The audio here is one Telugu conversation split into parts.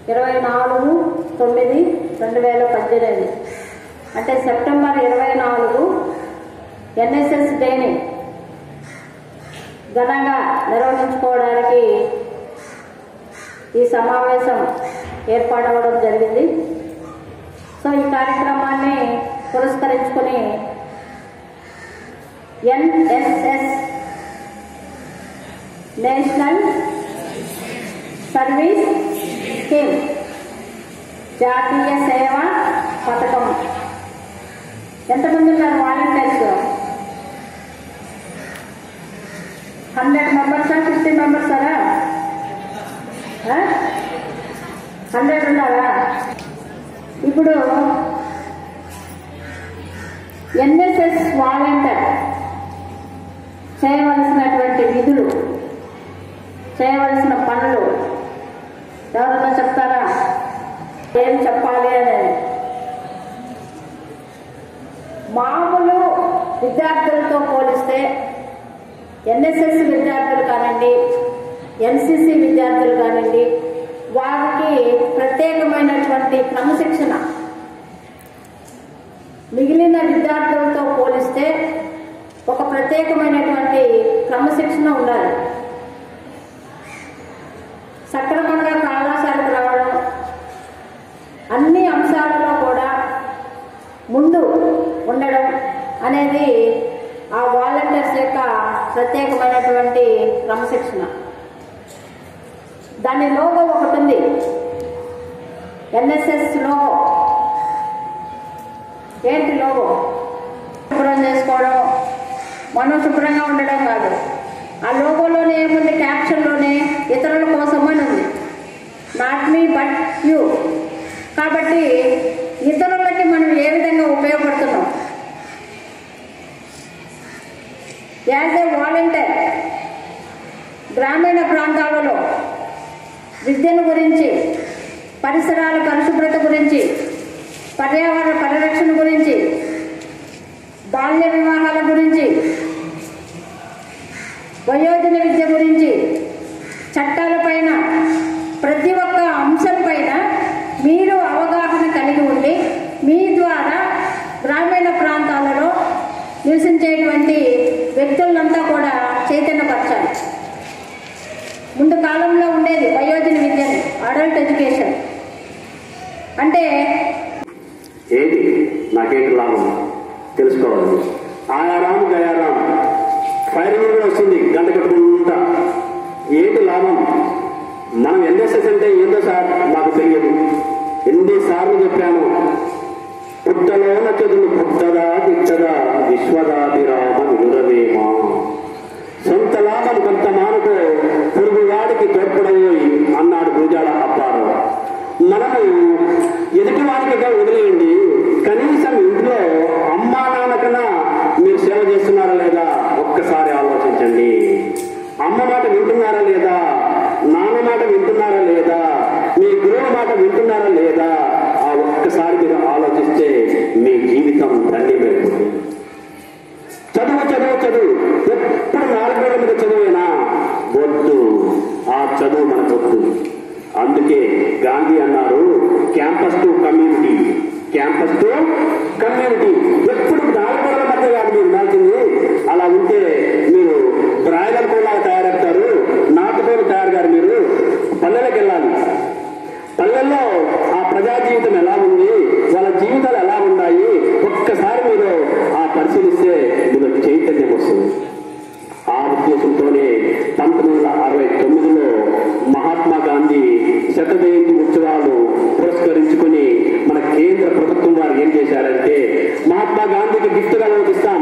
ఇరవై నాలుగు తొమ్మిది రెండు వేల పద్దెనిమిది అంటే సెప్టెంబర్ ఇరవై నాలుగు ఎన్ఎస్ఎస్ డేని ఘనంగా నిర్వహించుకోవడానికి ఈ సమావేశం ఏర్పాటవడం జరిగింది సో ఈ కార్యక్రమాన్ని పురస్కరించుకొని ఎన్ఎస్ఎస్ నేషనల్ సర్వీస్ స్కీమ్ జాతీయ సేవ పథకం ఎంతమంది ఉన్నారు వాలంటీర్స్ హండ్రెడ్ మెంబర్సా ఫిఫ్టీ మెంబర్సారా హండ్రెడ్ ఉన్నారా ఇప్పుడు ఎన్ఎస్ఎస్ వాలంటీర్ చేయవలసినటువంటి విధులు చేయవలసిన పనులు ఎవరన్నా చెప్తారా ఏం చెప్పాలి అనేది మామూలు విద్యార్థులతో పోలిస్తే ఎన్ఎస్ఎస్ విద్యార్థులు కానివ్వండి ఎన్సిసి విద్యార్థులు కానివ్వండి వారికి ప్రత్యేకమైనటువంటి క్రమశిక్షణ మిగిలిన విద్యార్థులతో పోలిస్తే ఒక ప్రత్యేకమైనటువంటి క్రమశిక్షణ ఉండాలి సక్రమంగా కళాశాలకు రావడం అన్ని అంశాలలో కూడా ముందు ఉండడం అనేది ఆ వాలంటీర్స్ యొక్క ప్రత్యేకమైనటువంటి క్రమశిక్షణ దాని లోగో ఒకటి ఉంది ఎన్ఎస్ఎస్ లోగో ఏంటి లోగో శుభ్రం చేసుకోవడం మనం శుభ్రంగా ఉండడం కాదు ఆ లోగోలోనే ఏముంది క్యాప్షన్లోనే ఇతరుల కోసం అని ఉంది నాట్ మీ బట్ యూ కాబట్టి ఇతరులకి మనం ఏ విధంగా ఉపయోగపడుతున్నాం యాజ్ ఏ వాలంటీర్ గ్రామీణ ప్రాంతాలలో విద్యను గురించి పరిసరాల పరిశుభ్రత గురించి పర్యావరణ పరిరక్షణ గురించి బాల్య వివాహాల గురించి వయోజన విద్య గురించి చట్టాలపైన ప్రతి ఒక్క అంశం పైన మీరు అవగాహన కలిగి ఉండి మీ ద్వారా గ్రామీణ ప్రాంతాలలో నివసించేటువంటి వ్యక్తులంతా కూడా చైతన్యపరచాలి ముందు కాలంలో ఉండేది వయోజన విద్యని అడల్ట్ ఎడ్యుకేషన్ అంటే ఏంటి నాకేంటి లాభం తెలుసుకోవాలి ఆయారాం గయారాం ఫైర్ కూడా వస్తుంది గంట కట్టుకుంటా ఏంటి లాభం మనం ఎన్ఎస్ఎస్ అంటే ఏందో సార్ మాకు తెలియదు ఎన్నిసార్లు చెప్పాను పుట్టలోన చదువు పుట్టదా దిట్టదా విశ్వదాభిరామ వినురవేమ సొంత లాభం కొంత మానుకో పొరుగువాడికి తోడ్పడబోయి అన్నాడు గురుజాడ అప్పారావు మనము ఎదుటి వారికిగా వదిలేయండి కనీసం ఇంట్లో అమ్మా నాన్నకన్నా మీరు సేవ చేస్తున్నారా లేదా ఒక్కసారి ఆలోచించండి అమ్మ మాట వింటున్నారా లేదా నాన్న మాట వింటున్నారా లేదా మీ గురువు మాట వింటున్నారా లేదా ఆ ఒక్కసారి మీరు ఆలోచిస్తే మీ జీవితం ధన్యమైపోతుంది చదువు చదువు చదువు ఎప్పుడు నాలుగు గోడల మీద చదువేనా వద్దు ఆ చదువు మనకు వద్దు అందుకే గాంధీ అన్నారు campus to community campus to community ఎప్పుడు నాలుగు గోడల మధ్య కాదు మీరు ఉండాల్సింది అలా ఉంటే మీరు బ్రాయిలర్ కూడా తయారవుతారు నాటుకోలు తయారు గారు మీరు పల్లెలకు వెళ్ళాలి పల్లెల్లో ఆ ప్రజా జీవితం ఎలా ఉంది వాళ్ళ జీవితాలు ఎలా ఉన్నాయి ఒక్కసారి మీరు ఆ పరిశీలిస్తే మీకు చైతన్యం వస్తుంది ఆ ఉద్దేశంతోనే పంతొమ్మిది వందల అరవై తొమ్మిదిలో మహాత్మా గాంధీ శత జయంతి ఉత్సవాలు పురస్కరించుకుని మన కేంద్ర ప్రభుత్వం వారు ఏం చేశారంటే మహాత్మా గాంధీకి గిఫ్ట్గా ఇస్తాం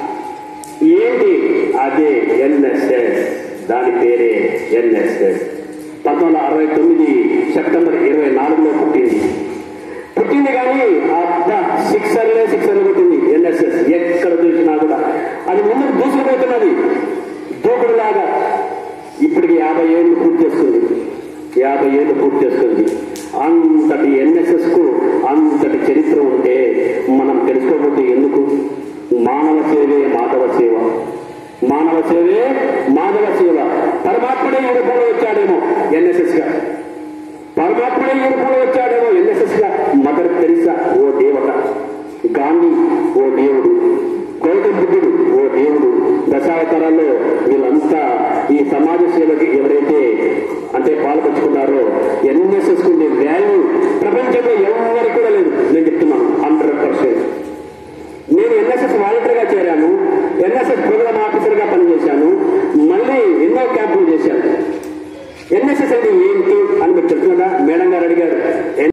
ఏంటి అదే ఎన్ఎస్ఎస్ దాని పేరే ఎన్ఎస్ఎస్ పంతొమ్మిది వందల అరవై తొమ్మిది సెప్టెంబర్ ఇరవై నాలుగులో పుట్టింది పుట్టింది కానీ అబ్బా సిక్సర్లే సిక్సర్లు కొట్టింది ఎన్ఎస్ఎస్ ఎక్కడ చూసినా కూడా అది ముందుకు దూసుకుపోతున్నది దూకుడులాగా ఇప్పటికి యాభై ఏళ్ళు పూర్తి చేస్తుంది యాభై ఏళ్ళు పూర్తి చేస్తుంది అంతటి ఎన్ఎస్ఎస్ కు అంతటి చరిత్ర ఉంటే మనం తెలుసుకోకపోతే ఎందుకు మానవ సేవే మాధవ సేవ మానవ సేవే మాధవ సేవ పరమాత్ముడే ఈ రూపంలో వచ్చాడేమో ఎన్ఎస్ఎస్ గా పరమ పరమాత్ముడే ఈ రూపంలో వచ్చాడేమో ఎన్ఎస్ఎస్ గా మదర్ తెరిసా ఓ దేవత గాంధీ ఓ దేవుడు గౌతమ్ బుద్ధుడు ఓ దేవుడు దశావతారాల్లో వీళ్ళంతా ఈ సమాజ సేవకి ఎవరైతే అంటే పాల్పంచుకున్నారో ఎన్ఎస్ఎస్ కు ఉండే వాల్యూ ప్రపంచంలో ఎవరికి కూడా లేదు నేను చెప్తున్నాను హండ్రెడ్ పర్సెంట్ నేను ఎన్ఎస్ఎస్ వాలంటీర్గా చేరాను ఎన్ఎస్ఎస్ ప్రోగ్రామ్ ఆఫీసర్గా పనిచేశాను మళ్ళీ ఎన్నో క్యాంపులు చేశాను ఎన్ఎస్ఎస్ అంటే ఏంటి అని మీరు చెప్తున్నా మేడం గారు అడిగారు